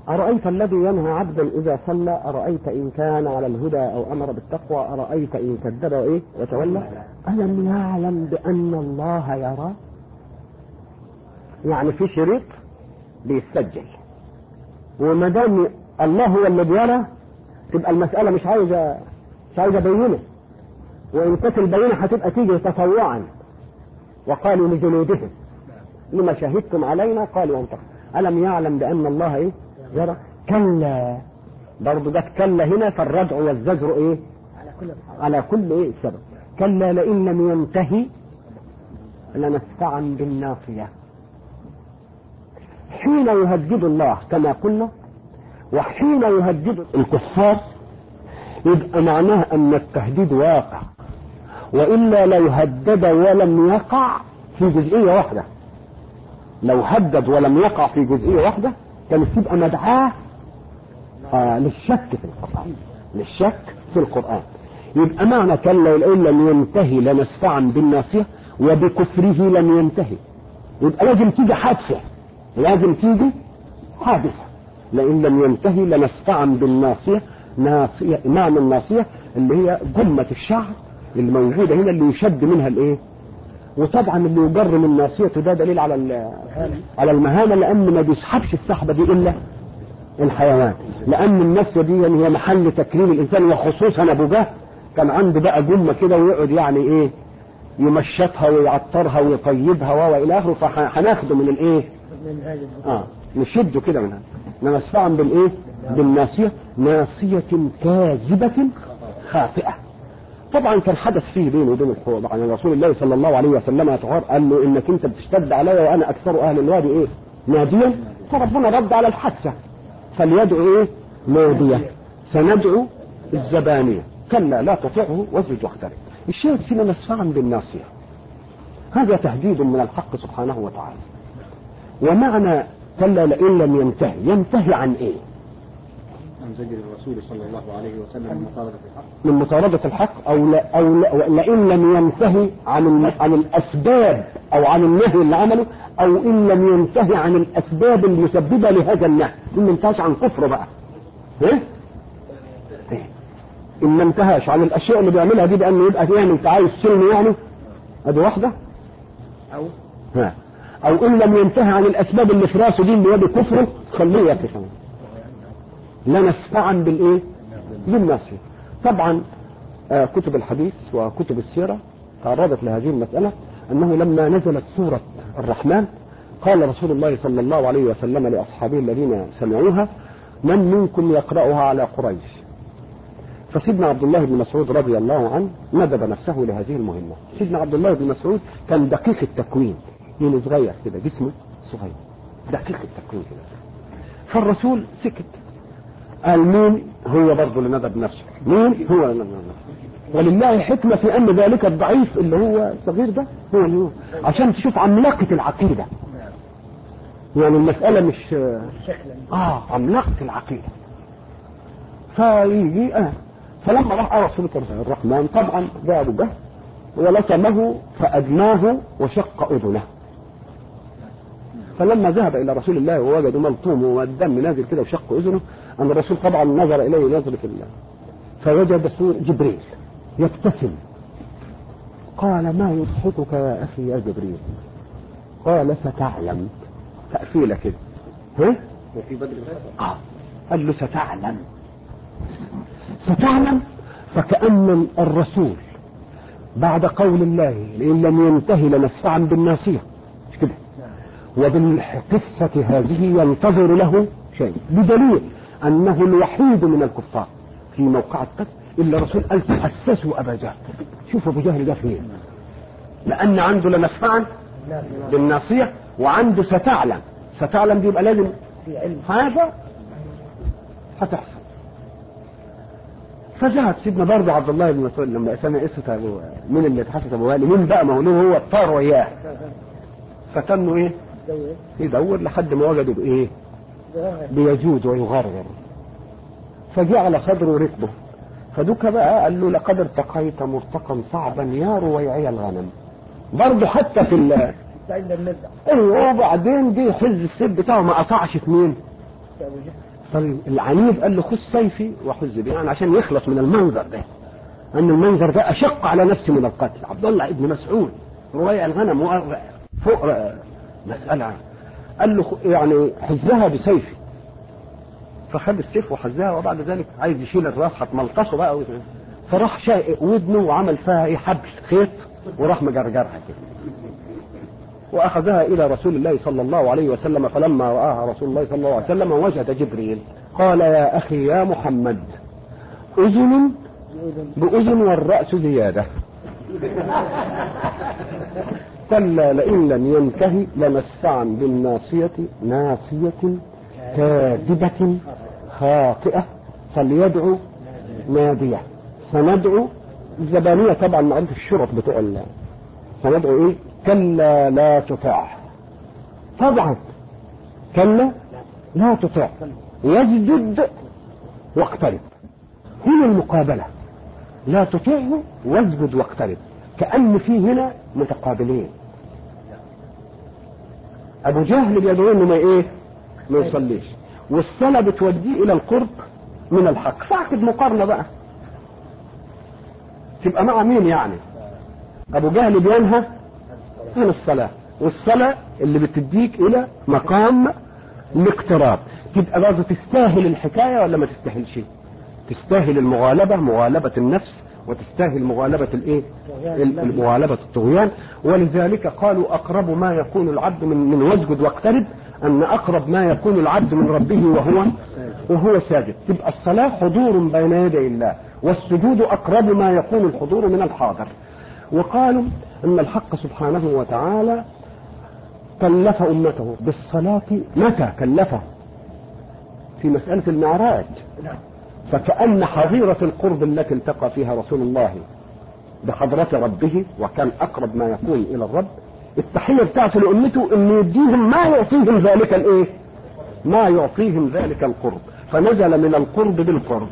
أرأيت الذي ينهى عبدا إذا صلى أرأيت إن كان على الهدى أو أمر بالتقوى أرأيت إن كذب وإيه وتولى ألم يعلم بأن الله يرى يعني في شريط بيسجل وما دام الله هو الذي يرى تبقى المسألة مش عايزة مش عايزة بينة وإن كانت البينة هتبقى تيجي تطوعا وقالوا لجنودهم لما شهدتم علينا قالوا انتقم ألم يعلم بأن الله إيه يرى كلا برضه جت كلا هنا فالردع والزجر إيه على كل الحال على كل إيه سبب كلا لئن لم ينتهي لنسفعا بالناصية حين يهدد الله كما قلنا وحين يهدد الكفار يبقى معناه أن التهديد واقع وإلا لو هدد ولم يقع في جزئية واحدة لو هدد ولم يقع في جزئية واحدة كانت تبقى مدعاة آه للشك في القرآن للشك في القرآن يبقى معنى كلا لئن لم ينتهي لنسفعا بالناصية وبكفره لم ينتهي يبقى لازم تيجي حادثة لازم تيجي حادثة لئن لم ينتهي لنسفعا بالناصية ناصية معنى الناصية اللي هي جمة الشعر اللي موجودة هنا اللي يشد منها الايه وطبعا اللي يجر من ناصيته ده دليل على ال- على المهانة لأن ما بيسحبش السحبة دي إلا الحيوان لأن الناصية دي يعني هي محل تكريم الإنسان وخصوصا أبو جهل كان عنده بقى جمة كده ويقعد يعني إيه يمشطها ويعطرها ويطيبها وإلى آخره فهناخده من الإيه من هذه اه نشده كده منها انما اسفعا بالايه بالناصيه ناصيه كاذبه خاطئه طبعا كان حدث فيه بينه وبين الحوض عن رسول الله صلى الله عليه وسلم يتغار قال له انك انت بتشتد علي وانا اكثر اهل الوادي ايه ناديا فربنا رد على الحادثه فليدعو ايه ناديه سندعو الزبانيه كلا لا تطعه واسجد واقترب الشاهد فينا نسفعا بالناصيه هذا تهديد من الحق سبحانه وتعالى ومعنى كلا لئن لم ينتهي ينتهي عن ايه عن زجر الرسول صلى الله عليه وسلم من مطالبة الحق من مطاردة الحق او لا او لا لئن لم ينتهي عن الم- عن الاسباب او عن النهي اللي عمله او ان لم ينتهي عن الاسباب المسببه لهذا النهي ان ما انتهاش عن كفره بقى ايه إيه؟ ان ما انتهاش عن الاشياء اللي بيعملها دي بانه يبقى يعني انت عايز سلم يعني ادي واحده أو ها او ان لم ينتهي عن الاسباب اللي في راسه دي اللي هو بكفره خليه يقف لنسفعا بالايه بالناصيه طبعا آه، كتب الحديث وكتب السيره تعرضت لهذه المساله انه لما نزلت سوره الرحمن قال رسول الله صلى الله عليه وسلم لاصحابه الذين سمعوها من منكم يقراها على قريش فسيدنا عبد الله بن مسعود رضي الله عنه ندب نفسه لهذه المهمة سيدنا عبد الله بن مسعود كان دقيق التكوين يعني صغير كده جسمه صغير دقيق التكوين كده فالرسول سكت قال مين هو برضه اللي ندب نفسه مين هو اللي ندب نفسه ولله حكمة في أن ذلك الضعيف اللي هو الصغير ده هو اللي هو عشان تشوف عملاقة العقيدة يعني المسألة مش شكلا اه عملاقة العقيدة فيجي آه فلما راح أرى سورة الرحمن طبعا جاء أبو جهل ولطمه فأدناه وشق أذنه فلما ذهب إلى رسول الله ووجد ملطوم والدم نازل كده وشق أذنه أن الرسول طبعا نظر إليه نظرة الله فوجد سور جبريل يبتسم قال ما يضحكك يا أخي يا جبريل قال ستعلم تأفيلة كده ها؟ وفي بدر غير آه. قال له ستعلم ستعلم فكأن الرسول بعد قول الله إن لم ينتهي لنسفعا بالناصية مش كده وبالقصة هذه ينتظر له شيء بدليل أنه الوحيد من الكفار في موقع القتل إلا رسول قال تحسسوا أبا جهل شوفوا أبو جهل ده فين لأن عنده لنسفعا بالناصية وعنده ستعلم ستعلم دي يبقى لازم في علم حاجة هتحصل فذهب سيدنا برضه عبد الله بن مسعود لما سمع قصة أبو مين اللي اتحسس أبو والي مين بقى ما هو له هو الطار وياه فتنه إيه دور يدور لحد ما وجده بإيه ظاهر بيجود ويغرغر فجاء على صدره ركبه فدك بقى قال له لقد ارتقيت مرتقا صعبا يا رويعي الغنم برضه حتى في ال سعيد النزع ايوه وبعدين جه حز السيف بتاعه ما قطعش في مين في أبو جهل طيب العنيد قال له خذ سيفي وحز بي يعني عشان يخلص من المنظر ده ان المنظر ده اشق على نفسي من القتل عبد الله ابن مسعود رواية الغنم و- فوق ر- مسألة قال له خ- يعني حزها بسيفي فخد السيف وحزها وبعد ذلك عايز يشيل الراس هتملقصه بقى و- فراح شائق ودنه وعمل فيها ايه حبل خيط وراح مجرجرها كده واخذها الى رسول الله صلى الله عليه وسلم فلما راها رسول الله صلى الله عليه وسلم وجد جبريل قال يا اخي يا محمد اذن باذن والراس زياده كلا لئن لم ينتهي لنسفعا بالناصية ناصية كاذبة خاطئة فليدعو نادية سندعو الزبانية طبعا معروف الشرط بتوع ال- سندعو ايه كلا لا تطع طبعا كلا لا تطع واسجد واقترب هنا المقابلة لا تطعه واسجد واقترب كأن في هنا متقابلين أبو جهل بيدعو إنه ما إيه ما يصليش والصلاة بتوديه إلى القرب من الحق فاعقد مقارنة بقى تبقى مع مين يعني أبو جهل بينهى عن الصلاة والصلاة اللي بتديك إلى مقام الاقتراب تبقى برضه تستاهل الحكاية ولا ما تستاهلش تستاهل المغالبة مغالبة النفس وتستاهل مغالبة الايه ال- مغالبة الطغيان ولذلك قالوا اقرب ما يكون العبد من من واسجد واقترب ان اقرب ما يكون العبد من ربه وهو وهو ساجد تبقى الصلاة حضور بين يدي الله والسجود اقرب ما يكون الحضور من الحاضر وقالوا ان الحق سبحانه وتعالى كلف امته بالصلاة متى كلفه في مسألة المعراج فكأن حظيرة القرب التي التقى فيها رسول الله بحضرة ربه وكان أقرب ما يكون إلى الرب التحية بتاعته لأمته أن يديهم ما يعطيهم ذلك الإيه؟ ما يعطيهم ذلك القرب فنزل من القرب بالقرب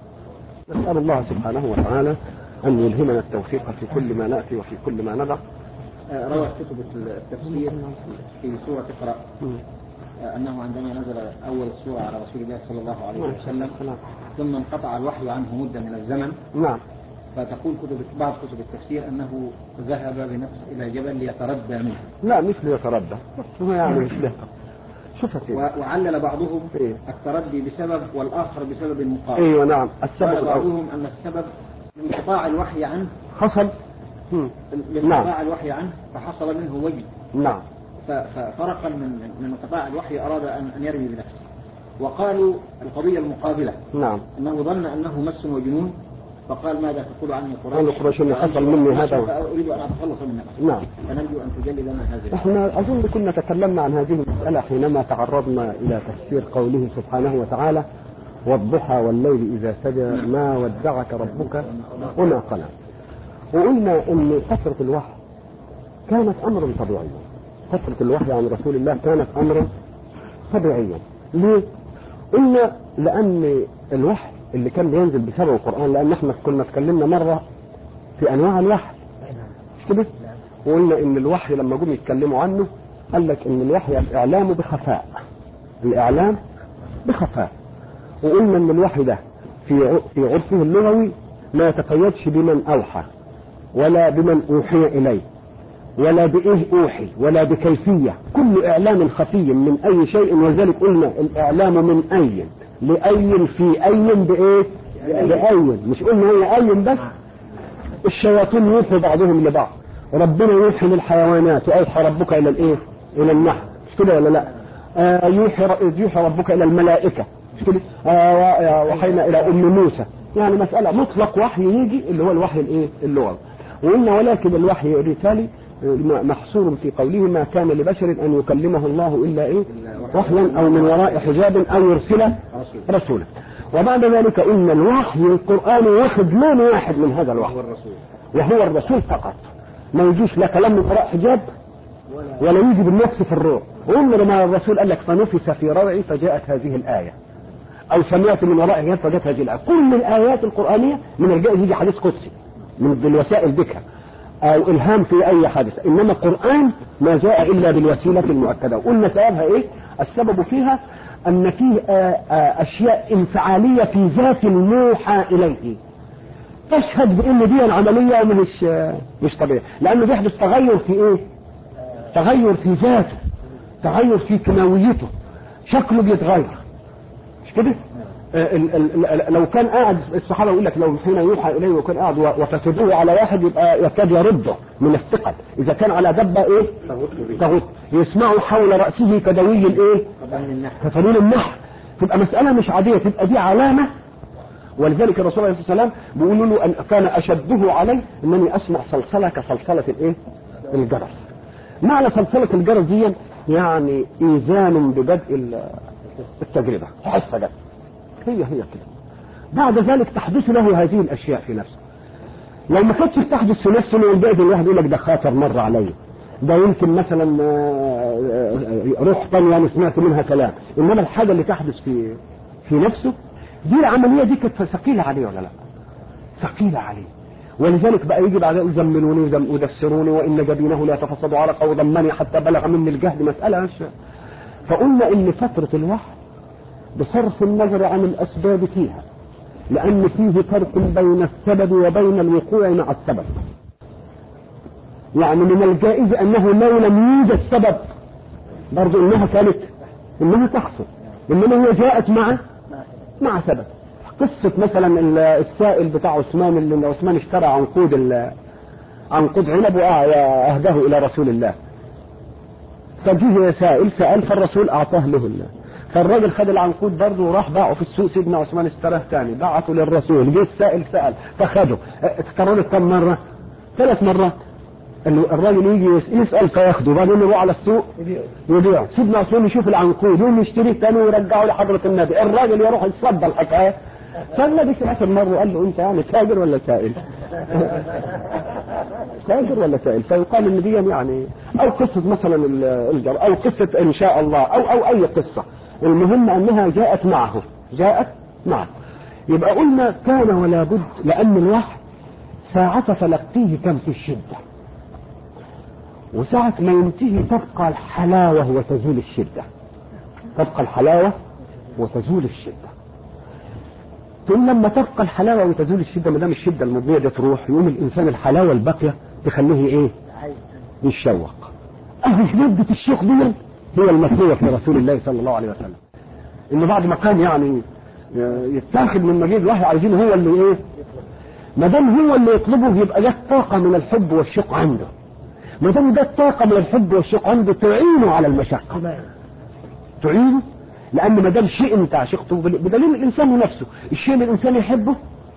نسأل الله سبحانه وتعالى أن يلهمنا التوفيق في كل ما نأتي وفي كل ما ندع آه، روت كتب التفسير في سورة اقرأ آه، أنه عندما نزل أول السورة على رسول الله صلى الله عليه وسلم ثم انقطع الوحي عنه مدة من الزمن نعم فتقول كتب بعض كتب التفسير أنه ذهب بنفسه إلى جبل ليتردى منه لا مثل يتردى هو يعني مش له شوف يا سيدي و- وعلل بعضهم إيه. التردي بسبب والآخر بسبب مقابل ايوه نعم السبب قال الأول بعضهم أن السبب من انقطاع الوحي عنه حصل مم. من نعم. انقطاع الوحي عنه فحصل منه وجد نعم ف- ففرقا من من انقطاع الوحي أراد أن أن يرمي بنفسه وقالوا القضية المقابلة نعم أنه ظن أنه مس وجنون فقال ماذا تقول عني قريش قالوا قريش إن حصل مني هذا. فأريد أن أتخلص من نفسي نعم فنرجو أن تجلي لنا هذه احنا اظن كنا تكلمنا عن هذه المسألة حينما تعرضنا الى تفسير قوله سبحانه وتعالى والضحى والليل اذا سجى ما ودعك ربك وما قلى وقلنا ان فترة الوحي كانت امرا طبيعيا فترة الوحي عن رسول الله كانت امرا طبيعيا ليه؟ قلنا لان الوحي اللي كان بينزل بسبب القرآن لان احنا كنا اتكلمنا مرة في انواع الوحي مش كده؟ وقلنا ان الوحي لما جم يتكلموا عنه قال لك ان الوحي الاعلام بخفاء الاعلام بخفاء وقلنا ان الوحي ده في ع- في عرفه اللغوي ما يتقيدش بمن اوحى ولا بمن اوحي اليه ولا بايه اوحي ولا بكيفيه كل اعلام خفي من اي شيء ولذلك قلنا الاعلام من اي لاي في اي بايه باي مش قلنا هي اي بس الشياطين يوحي بعضهم لبعض ربنا يوحي للحيوانات واوحى ربك الى الايه الى النحل مش كده ولا لا آه يوحي ر- يوحي ربك الى الملائكه مش كده آه و- آه، وحينا الى ام موسى يعني مساله مطلق وحي يجي اللي هو الوحي الايه اللغوي وقلنا ولكن الوحي الرسالي آه، م- محصور في قوله ما كان لبشر ان يكلمه الله الا ايه وحيا او من وراء حجاب او يرسل رسولا وبعد ذلك ان الوحي القراني واخد لون واحد من هذا الوحي هو الرسول وهو الرسول فقط ما يجيش لا كلام من وراء حجاب ولا يجي بالنفس في الروح عمر ما الرسول قال لك فنفس في روعي فجاءت هذه الآية أو سمعت من وراء حجاب فجاءت هذه الآية كل الآيات القرآنية من الجائز يجي حديث قدسي من بالوسائل ذكر أو إلهام في أي حادث إنما القرآن ما جاء إلا بالوسيلة المؤكدة وقلنا سببها إيه السبب فيها أن فيه آه، آه، أشياء انفعالية في ذات الموحى إليه تشهد بأن دي عملية مش آه، مش طبيعية لأنه بيحدث تغير في إيه؟ تغير في ذاته تغير في كيماويته شكله بيتغير مش كده؟ آه، ال- ال- ال- لو كان قاعد الصحابه يقول لك لو حين يوحى اليه وكان قاعد و- وتتبعه على واحد يبقى يكاد يرده من الثقل اذا كان على دبه ايه؟ تغط يسمعه حول راسه كدوي الايه؟ قبل النحو كفنون النحل تبقى مساله مش عاديه تبقى دي علامه ولذلك الرسول عليه الصلاه والسلام بيقول له ان كان اشده علي انني اسمع صلصله كصلصله الايه؟ الجرس. معنى صلصله الجرس دي يعني ايذان ببدء ال- التجربه حصه ده هي هي كده بعد ذلك تحدث له هذه الاشياء في نفسه لو ما كانتش بتحدث في نفسه من البعد الواحد يقول لك ده خاطر مر عليا ده يمكن مثلا آه، آه، روح تانية انا سمعت منها كلام انما الحاجه اللي تحدث في في نفسه دي العمليه دي كانت ثقيله عليه ولا لا؟ ثقيله عليه ولذلك بقى يجي بعد يقول زملوني وزم- ودسروني وان جبينه لا تفصد عرق وضمني حتى بلغ مني الجهد مساله مش فقلنا ان فتره الوحي بصرف النظر عن الاسباب فيها لان فيه فرق بين السبب وبين الوقوع مع السبب يعني من الجائز انه لو لم يوجد سبب برضو انها كانت انها تحصل انما هي جاءت مع مع سبب قصة مثلا ال- السائل بتاع عثمان اللي عثمان اشترى عنقود ال- عنقود عنب واهداه الى رسول الله فجه سائل سأل فالرسول اعطاه له الله فالراجل خد العنقود برضه وراح باعه في السوق سيدنا عثمان اشتراه تاني بعته للرسول جه السائل سأل فخده اه، تكررت كم مرة؟ ثلاث مرات ال- الراجل يجي يس- يسأل فياخده بعدين يروح على السوق يبيع سيدنا عثمان يشوف العنقود يقوم يشتريه تاني ويرجعه لحضرة النبي الراجل يروح يتصدى الحكاية فالنبي سمعت المرة وقال له انت يعني تاجر ولا سائل؟ تاجر ولا سائل فيقال ان دي يعني او قصة مثلا ال- الجر او قصة ان شاء الله او او اي قصة المهم انها جاءت معه جاءت معه يبقى قلنا كان ولا بد لان الوحي ساعة تلقيه كان في الشدة وساعة ما ينتهي تبقى الحلاوة وتزول الشدة تبقى الحلاوة وتزول الشدة ثم لما تبقى الحلاوة وتزول الشدة ما دام الشدة المضنية دي تروح يقوم الإنسان الحلاوة الباقية تخليه إيه؟ يتشوق. أهل مادة الشوق دي هي المطلوبة في رسول الله صلى الله عليه وسلم. إنه بعد ما كان يعني يتاخد من مجيد الوحي عايزين هو اللي إيه؟ ما دام هو اللي يطلبه يبقى جت طاقة من الحب والشوق عنده. ما دام جت طاقة من الحب والشوق عنده تعينه على المشقة. تعينه لان ما دام شيء انت عشقته بدليل الانسان نفسه الشيء اللي الانسان يحبه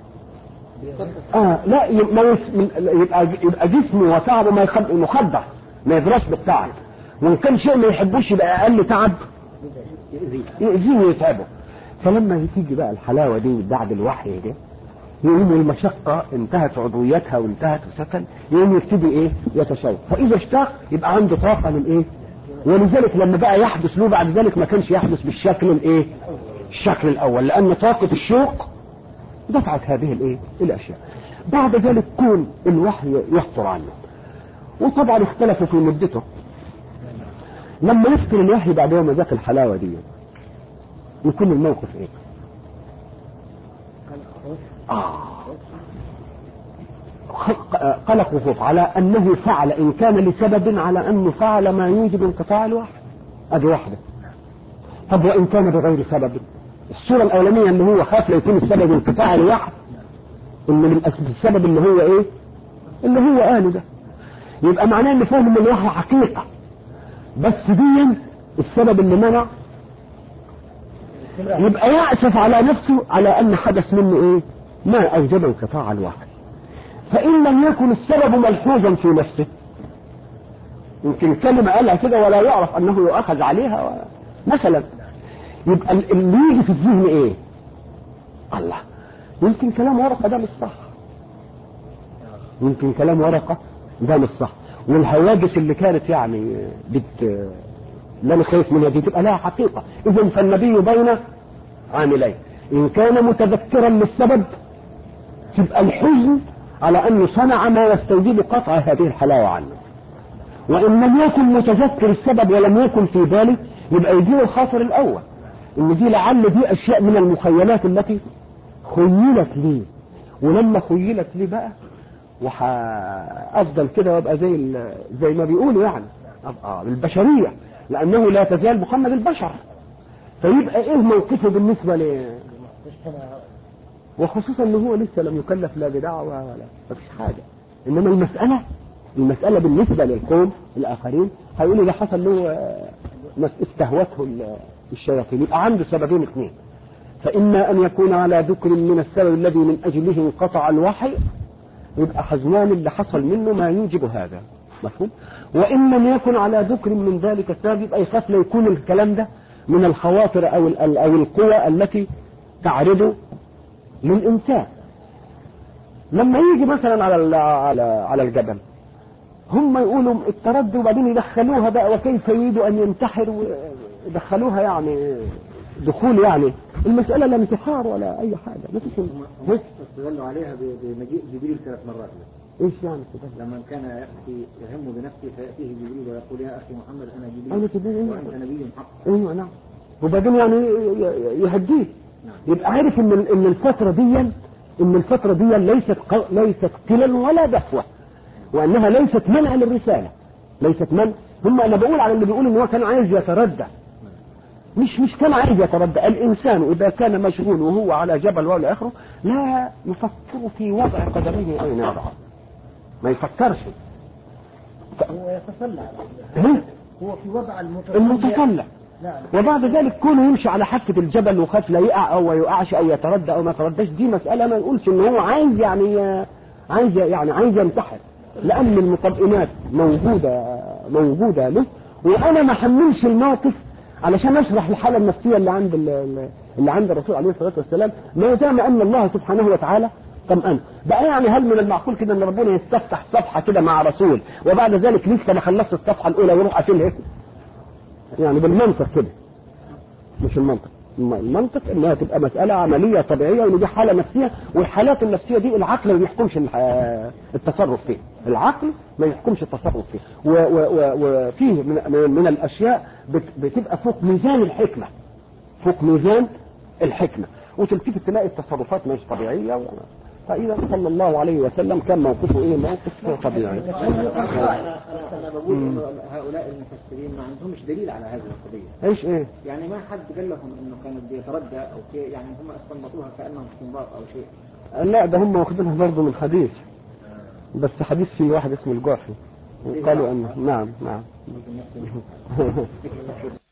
اه لا ي- ما يس- من- يبقى يبقى جسمه وتعبه ما يخد- مخدع ما يدرس بالتعب وان كان شيء ما يحبوش يبقى اقل تعب يأذيه ويتعبه فلما تيجي بقى الحلاوه دي بعد الوحي ده يقوم المشقة انتهت عضويتها وانتهت وسكن يقوم يبتدي ايه يتشوق فاذا اشتاق يبقى عنده طاقة للايه ولذلك لما بقى يحدث له بعد ذلك ما كانش يحدث بالشكل الايه الشكل الاول لان طاقة الشوق دفعت هذه الايه الاشياء بعد ذلك كون الوحي يخطر عنه وطبعا اختلفوا في مدته لما يفتر الوحي بعد يوم ذاك الحلاوة دي يكون الموقف ايه آه. خ- قلق وخوف على انه فعل ان كان لسبب على انه فعل ما يوجب انقطاع الوحي ادي واحده طب وان كان بغير سبب الصوره الاولانيه ان هو خاف لا يكون السبب انقطاع الوحي ان من أسباب السبب اللي هو ايه اللي هو قاله ده يبقى معناه ان فهم ان الوحي حقيقه بس دي السبب اللي منع يبقى يأسف على نفسه على أن حدث منه إيه؟ ما أوجب انقطاع الوحي. فإن لم يكن السبب ملحوظا في نفسه يمكن كلمة قالها كده ولا يعرف أنه يؤخذ عليها و... مثلا يبقى ال- اللي يجي في الذهن إيه؟ الله يمكن كلام ورقة ده مش صح. يمكن كلام ورقة ده مش صح. والهواجس اللي كانت يعني بت لا انا خايف منها دي تبقى لها حقيقة إذا فالنبي بين عاملين إن كان متذكرا للسبب تبقى الحزن على أنه صنع ما يستوجب قطع هذه الحلاوة عنه وإن لم يكن متذكر السبب ولم يكن في باله يبقى يجيله الخاطر الأول ان دي لعل دي اشياء من المخيلات التي خيلت لي ولما خيلت لي بقى وافضل كده وابقى زي ال- زي ما بيقولوا يعني ابقى البشريه لانه لا تزال محمد البشر فيبقى ايه موقفه بالنسبه ل مجتمع وخصوصا ان هو لسه لم يكلف لا بدعوه ولا مفيش حاجه انما المساله المساله بالنسبه للقوم الاخرين هيقولوا ده حصل له آه، مس- استهوته ال- الشياطين يبقى عنده سببين اثنين فاما ان يكون على ذكر من السبب الذي من اجله انقطع الوحي يبقى حزنان اللي حصل منه ما يوجب هذا مفهوم وان لم يكن على ذكر من ذلك السبب يبقى يخاف لا يكون الكلام ده من الخواطر او ال- او القوى التي تعرض للإنسان لما يجي مثلا على ال- على على الجبل هم يقولوا التردي وبعدين يدخلوها بقى وكيف يريد ان ينتحر ويدخلوها يعني دخول يعني المسألة لا انتحار ولا أي حاجة ما فيش هم استدلوا عليها ب- بمجيء جبريل ثلاث مرات ايش يعني كده؟ لما كان يأتي يهم بنفسه فيأتيه جبريل ويقول يا أخي محمد أنا أنا جبريل جبريل. وأنت نبي حق ايوه نعم وبعدين يعني ي- ي- يهديه نعم. يبقى عارف ان ال- ان الفتره دي ان الفتره دي ليست ق- ليست قلا ولا دفوه وانها ليست منع للرساله ليست منع هم انا بقول على اللي بيقول ان هو كان عايز يتردى مش مش كان عايز يتردى الانسان اذا كان مشغول وهو على جبل ولا اخره لا يفكر في وضع قدميه اين يضع ما يفكرش هو يتصلى إيه؟ هو في وضع المتصلى المتصلى نعم وبعد ذلك كونه يمشي على حافة الجبل وخاف لا يقع او ما يقعش او يتردى او ما يترداش دي مسألة ما نقولش ان هو عايز يعني عايز يعني عايز ينتحر لان المطمئنات موجودة موجودة له وانا ما حملش الموقف علشان اشرح الحالة النفسية اللي عند ال- ال- اللي عند الرسول عليه الصلاة والسلام ما دام ان الله سبحانه وتعالى طمأن بقى يعني هل من المعقول كده ان ربنا يستفتح صفحة كده مع رسول وبعد ذلك لسه ما خلصت الصفحة الاولى ويروح قافلها يعني بالمنطق كده مش المنطق الم- المنطق انها تبقى مسألة عملية طبيعية وان دي حالة نفسية والحالات النفسية دي العقل ما يحكمش الح- التصرف فيه العقل ما يحكمش التصرف فيه و- و- و- وفيه من, من- من الاشياء بت- بتبقى فوق ميزان الحكمة فوق ميزان الحكمة وتلتفت تلاقي التصرفات مش طبيعية و- فإذا صلى الله عليه وسلم كان موقفه ايه موقف طبيعي أنا بقول إنه هؤلاء المفسرين ما عندهمش دليل على هذه القضية ايش ايه يعني ما حد قال لهم إنه كان بيتردى أو شيء يعني هم استنبطوها كأنهم استنباط أو شيء لا ده هم واخدينها برضه من حديث بس حديث في واحد اسمه الجعفي وقالوا انه نعم نعم ممكن نفس